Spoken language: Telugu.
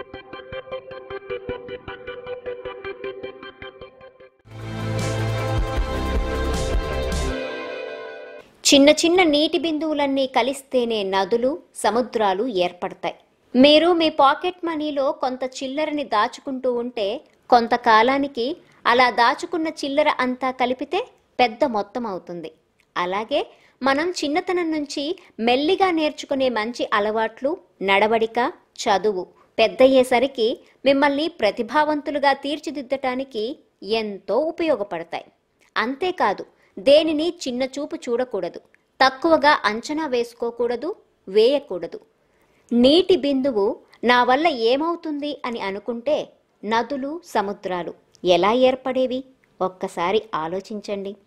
చిన్న చిన్న నీటి బిందువులన్నీ కలిస్తేనే నదులు సముద్రాలు ఏర్పడతాయి మీరు మీ పాకెట్ మనీలో కొంత చిల్లరని దాచుకుంటూ ఉంటే కొంతకాలానికి అలా దాచుకున్న చిల్లర అంతా కలిపితే పెద్ద మొత్తం అవుతుంది అలాగే మనం చిన్నతనం నుంచి మెల్లిగా నేర్చుకునే మంచి అలవాట్లు నడవడిక చదువు పెద్దయ్యేసరికి మిమ్మల్ని ప్రతిభావంతులుగా తీర్చిదిద్దటానికి ఎంతో ఉపయోగపడతాయి అంతేకాదు దేనిని చిన్న చూపు చూడకూడదు తక్కువగా అంచనా వేసుకోకూడదు వేయకూడదు నీటి బిందువు నా వల్ల ఏమవుతుంది అని అనుకుంటే నదులు సముద్రాలు ఎలా ఏర్పడేవి ఒక్కసారి ఆలోచించండి